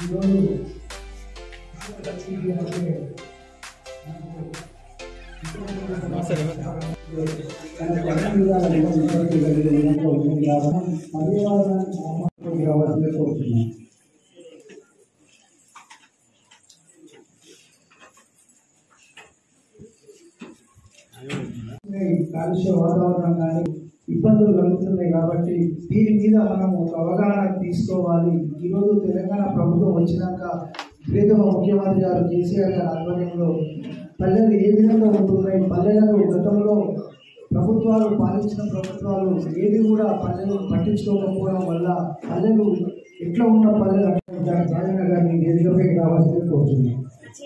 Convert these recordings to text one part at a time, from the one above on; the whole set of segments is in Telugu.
ఈరోజు కోరుతున్నాను కాలుష్య వాతావరణం కానీ ఇబ్బందులు కలుగుతున్నాయి కాబట్టి దీని మీద మనం ఒక అవగాహన తీసుకోవాలి ఈరోజు తెలంగాణ ప్రభుత్వం వచ్చినాక ప్రియతమ ముఖ్యమంత్రి గారు కేసీఆర్ గారి ఆధ్వర్యంలో పల్లెలు ఏ విధంగా ఉంటున్నాయి పల్లెలకు గతంలో ప్రభుత్వాలు పాలించిన ప్రభుత్వాలు ఏది కూడా పల్లెలు పట్టించుకోకపోవడం వల్ల పల్లెలు ఎట్లా ఉన్న పల్లెలు రాజన్న గారిని వేదికపైకి రావాల్సింది కోరుతున్నాను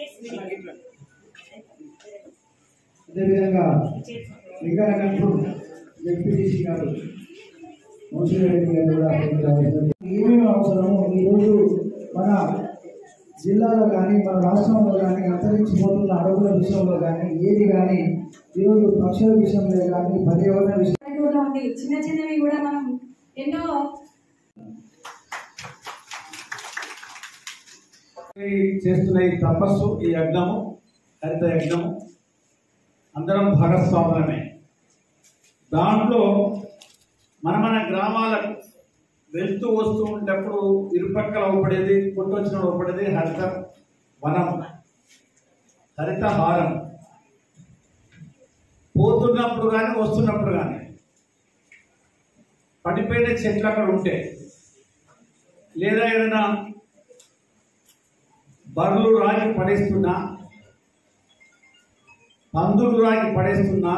అదేవిధంగా లింగారగంటూ జడ్పీటీసీ గారు మోసిరెడ్డి గారు కూడా అక్కడికి రావాల్సింది. ఏమేమి అవసరమో ఈరోజు మన జిల్లాలో కానీ మన రాష్ట్రంలో కానీ అంతరించిపోతున్న అడవుల విషయంలో కానీ ఏది కానీ ఈరోజు పక్షుల విషయంలో కానీ పర్యావరణ విషయం కూడా ఉంది చిన్న చిన్నవి కూడా మనం ఎన్నో ఈ చేస్తున్న ఈ తపస్సు ఈ యజ్ఞము హరిత యజ్ఞము అందరం భాగస్వాములమే దాంట్లో మన మన గ్రామాలకు వెళ్తూ వస్తూ ఉండేటప్పుడు ఇరుపక్కల ఒకపడేది కొట్టొచ్చిన ఒకపడేది హరిత వనం హరిత హారం పోతున్నప్పుడు కానీ వస్తున్నప్పుడు కానీ పడిపోయిన చెట్లు అక్కడ ఉంటే లేదా ఏదైనా బర్రెలు రాగి పడేస్తున్నా పందులు రాగి పడేస్తున్నా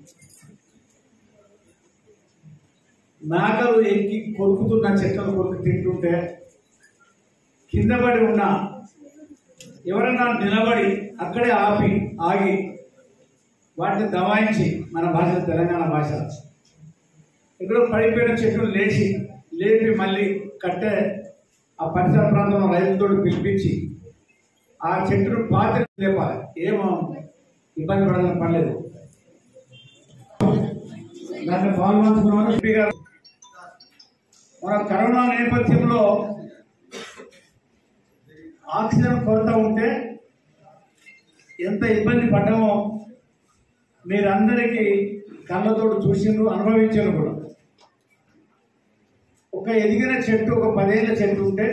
మేకలు ఎక్కి కొరుకుతున్న చెట్లను కొరికి తింటుంటే కింద పడి ఉన్న ఎవరైనా నిలబడి అక్కడే ఆపి ఆగి వాటిని దవాయించి మన భాష తెలంగాణ భాష ఇక్కడ పడిపోయిన చెట్లు లేచి లేపి మళ్ళీ కట్టే ఆ పరిసర ప్రాంతంలో రైతులతో పిలిపించి ఆ చెట్టును పాతి లేపాలి ఏమో ఇబ్బంది పడాలని పర్లేదు దాంట్లో పాల్గొంటున్నాను ఎంపీ గారు మన కరోనా నేపథ్యంలో ఆక్సిజన్ కొరత ఉంటే ఎంత ఇబ్బంది పడ్డామో మీరందరికీ కళ్ళతోడు చూసిండ్రు అనుభవించారు కూడా ఒక ఎదిగిన చెట్టు ఒక పదేళ్ల చెట్టు ఉంటే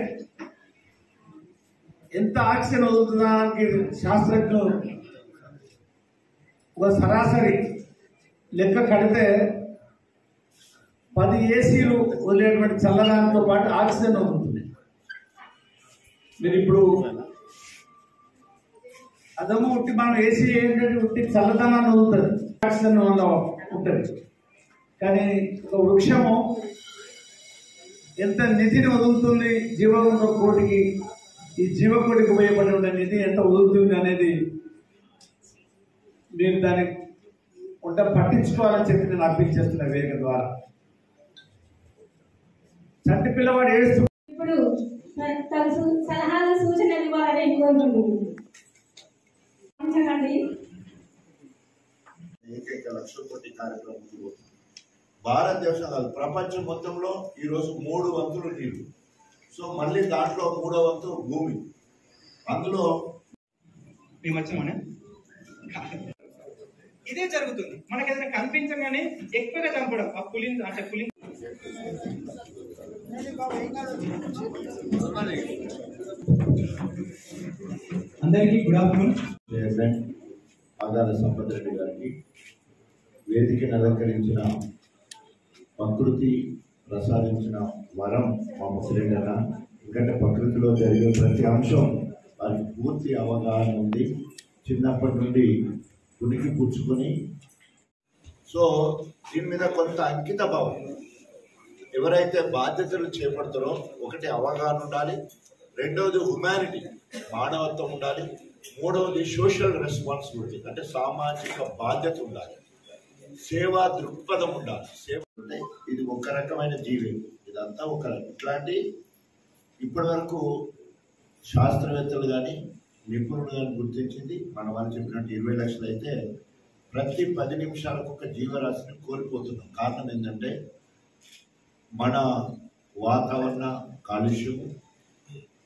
ఎంత ఆక్సిజన్ వదులుతుందానికి శాస్త్రజ్ఞులు ఒక సరాసరి లెక్క కడితే పది ఏసీలు వదిలేటువంటి చల్లదానితో పాటు ఆక్సిజన్ వదులుతుంది మీరు ఇప్పుడు అదము ఉట్టి మనం ఏసీ ఏంటంటే ఉట్టి చల్లదనాన్ని వదులుతుంది ఆక్సిజన్ వల్ల ఉంటుంది కానీ ఒక వృక్షము ఎంత నిధిని వదులుతుంది జీవనంలో కోటికి ఈ జీవకోటికి ఉపయోగపడే నిధి ఎంత వదులుతుంది అనేది మీరు దాన్ని కొంత పట్టించుకోవాలని చెప్పి నేను అప్పీల్ చేస్తున్నా వేదిక ద్వారా చంటి పిల్లవాడు ఏడుస్తూ ఇప్పుడు త- తన సు- సలహాలు సూచనలు ఇవ్వాలని కోరుకుంటున్నాను ఉంచకండి. ఏకైక లక్ష కోటి కార్యక్రమం ముందుకు పోతుంది. భారతదేశం కాదు ప్రపంచం మొత్తంలో ఈరోజు మూడు వంతులు నీళ్లు సో మళ్ళీ దాంట్లో మూడో వంతు భూమి అందులో మేము వచ్చామనే ఇదే జరుగుతుంది మనకి ఏదైనా కనిపించగానే ఎక్కువగా చంపడం ఆ పులిని అంటే పులి అందరికీ good afternoon chairman Adala Sampath Reddy గారికి వేదికను అలంకరించిన ప్రకృతి ప్రసాదించిన వరం మా ముసలిండి అన్న ఎందుకంటే ప్రకృతిలో జరిగే ప్రతి అంశం వారికి పూర్తి అవగాహన ఉంది చిన్నప్పటి నుండి ఉనికి పుచ్చుకొని సో దీని మీద కొంత అంకిత భావం ఎవరైతే బాధ్యతలు చేపడతారో ఒకటి అవగాహన ఉండాలి రెండవది హ్యుమానిటీ మానవత్వం ఉండాలి మూడవది సోషల్ రెస్పాన్సిబిలిటీ అంటే సామాజిక బాధ్యత ఉండాలి సేవా దృక్పథం ఉండాలి సేవ అంటే ఇది ఒక రకమైన జీవి ఇదంతా ఒక ఇట్లాంటి ఇప్పటి వరకు శాస్త్రవేత్తలు కానీ నిపుణులు కానీ గుర్తించింది మన వాళ్ళు చెప్పినట్టు ఇరవై లక్షలు అయితే ప్రతి పది నిమిషాలకు ఒక జీవరాశిని కోల్పోతున్నాం కారణం ఏంటంటే మన వాతావరణ కాలుష్యం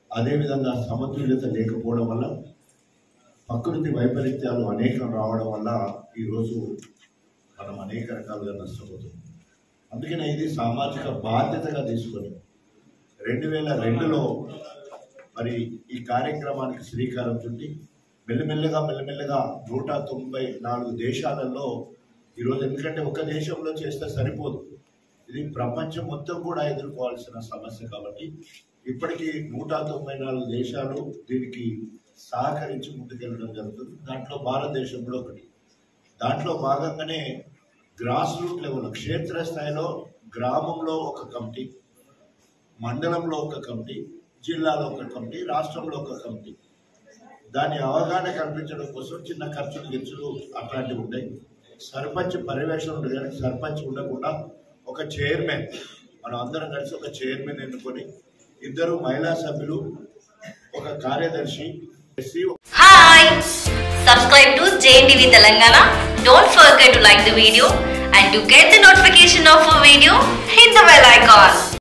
అదేవిధంగా సమతుల్యత లేకపోవడం వల్ల ప్రకృతి వైపరీత్యాలు అనేకం రావడం వల్ల ఈరోజు మనం అనేక రకాలుగా నష్టపోతున్నాం అందుకనే ఇది సామాజిక బాధ్యతగా తీసుకొని రెండు వేల రెండులో మరి ఈ కార్యక్రమానికి శ్రీకారం చుట్టి మెల్లమెల్లగా మెల్లమెల్లగా నూట తొంభై నాలుగు దేశాలలో ఈరోజు ఎందుకంటే ఒక దేశంలో చేస్తే సరిపోదు ఇది ప్రపంచం మొత్తం కూడా ఎదుర్కోవాల్సిన సమస్య కాబట్టి ఇప్పటికీ నూట తొంభై నాలుగు దేశాలు దీనికి సహకరించి ముందుకెళ్ళడం జరుగుతుంది దాంట్లో భారతదేశం కూడా ఒకటి దాంట్లో భాగంగానే గ్రాస్ రూట్ లెవెల్ క్షేత్రస్థాయిలో గ్రామంలో ఒక కమిటీ మండలంలో ఒక కమిటీ జిల్లాలో ఒక కమిటీ రాష్ట్రంలో ఒక కమిటీ దాని అవగాహన కల్పించడం కోసం చిన్న ఖర్చులు గిచ్చులు అట్లాంటివి ఉంటాయి సర్పంచ్ పర్యవేక్షణ ఉంటుంది కానీ సర్పంచ్ ఉండకుండా ఒక చైర్మన్ మనం అందరం కలిసి ఒక చైర్మన్ ఎన్నుకొని ఇద్దరు మహిళా సభ్యులు ఒక కార్యదర్శి SC Hi! Subscribe to JNTV Telangana. Don't forget to like the video and to get the notification of a video, hit the bell icon.